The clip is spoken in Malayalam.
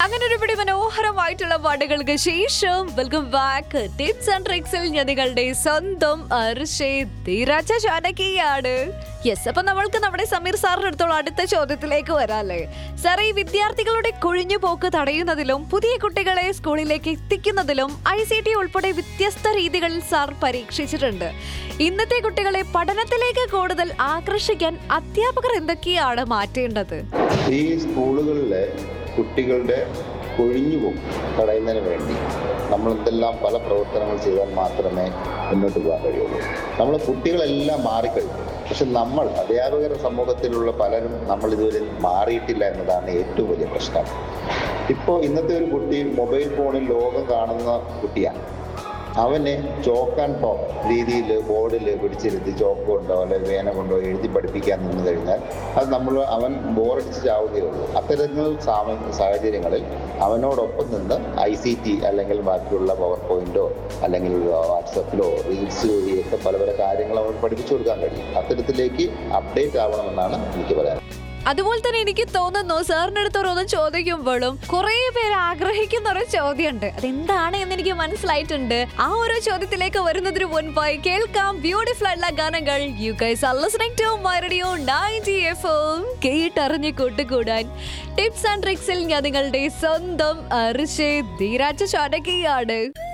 അങ്ങനെ ഒരുപിടി മനോഹരമായിട്ടുള്ള പാട്ടുകൾക്ക് ശേഷം വെൽക്കം ബാക്ക് ടിപ്സ് ആൻഡ് ട്രിക്സിൽ ഞാൻ നിങ്ങളുടെ സ്വന്തം അർഷേ ധീരാജ ജാനകിയാണ് യെസ് അപ്പൊ നമ്മൾക്ക് നമ്മുടെ സമീർ സാറിന്റെ അടുത്തുള്ള അടുത്ത ചോദ്യത്തിലേക്ക് വരാല്ലേ സാർ ഈ വിദ്യാർത്ഥികളുടെ കൊഴിഞ്ഞു പോക്ക് തടയുന്നതിലും പുതിയ കുട്ടികളെ സ്കൂളിലേക്ക് എത്തിക്കുന്നതിലും ഐ സി ടി ഉൾപ്പെടെ വ്യത്യസ്ത രീതികളിൽ സാർ പരീക്ഷിച്ചിട്ടുണ്ട് ഇന്നത്തെ കുട്ടികളെ പഠനത്തിലേക്ക് കൂടുതൽ ആകർഷിക്കാൻ അധ്യാപകർ എന്തൊക്കെയാണ് മാറ്റേണ്ടത് ഈ സ്കൂളുകളിലെ കുട്ടികളുടെ കൊഴിഞ്ഞുപോകും തടയുന്നതിന് വേണ്ടി നമ്മൾ എന്തെല്ലാം പല പ്രവർത്തനങ്ങൾ ചെയ്താൽ മാത്രമേ മുന്നോട്ട് പോകാൻ കഴിയുള്ളൂ നമ്മൾ കുട്ടികളെല്ലാം മാറിക്കഴിഞ്ഞു പക്ഷെ നമ്മൾ അധ്യാപകരുടെ സമൂഹത്തിലുള്ള പലരും നമ്മൾ ഇതുവരെ മാറിയിട്ടില്ല എന്നതാണ് ഏറ്റവും വലിയ പ്രശ്നം ഇപ്പോൾ ഇന്നത്തെ ഒരു കുട്ടി മൊബൈൽ ഫോണിൽ ലോകം കാണുന്ന കുട്ടിയാണ് അവനെ ചോക്ക് ആൻഡ് ടോക്ക് രീതിയിൽ ബോർഡിൽ പിടിച്ചിരുത്തി ചോക്ക് കൊണ്ടോ അല്ലെങ്കിൽ പേന കൊണ്ടോ എഴുതി പഠിപ്പിക്കാൻ നിന്ന് കഴിഞ്ഞാൽ അത് നമ്മൾ അവൻ ബോറടിച്ച് ചാവുകയുള്ളൂ അത്തരത്തിൽ സാമ സാഹചര്യങ്ങളിൽ അവനോടൊപ്പം നിന്ന് ഐ സി ടി അല്ലെങ്കിൽ ബാക്കിയുള്ള പവർ പോയിന്റോ അല്ലെങ്കിൽ വാട്സപ്പിലോ റീൽസ് വഴിയൊക്കെ പല പല കാര്യങ്ങൾ അവൻ പഠിപ്പിച്ചു കൊടുക്കാൻ കഴിയും അത്തരത്തിലേക്ക് അപ്ഡേറ്റ് ആവണമെന്നാണ് എനിക്ക് പറയാൻ അതുപോലെ തന്നെ എനിക്ക് തോന്നുന്നു സാറിന്റെ അടുത്ത് ഓരോന്നും ചോദിക്കുമ്പോഴും കുറെ പേര് ആഗ്രഹിക്കുന്ന ഒരു ചോദ്യമുണ്ട് അതെന്താണ് എന്ന് എനിക്ക് മനസ്സിലായിട്ടുണ്ട് ആ ഒരു ചോദ്യത്തിലേക്ക് വരുന്നതിന് മുൻപായി കേൾക്കാം ബ്യൂട്ടിഫുൾ ആയിട്ടുള്ള ഗാനങ്ങൾ you guys are listening to my radio 90 FM കേട്ടറിഞ്ഞ് കൂട്ടുകൂടാൻ ടിപ്സ് ആൻഡ് ട്രിക്സിൽ ഞാൻ നിങ്ങളുടെ സ്വന്തം അർഷേ ധീരാജ ചാടകിയാണ്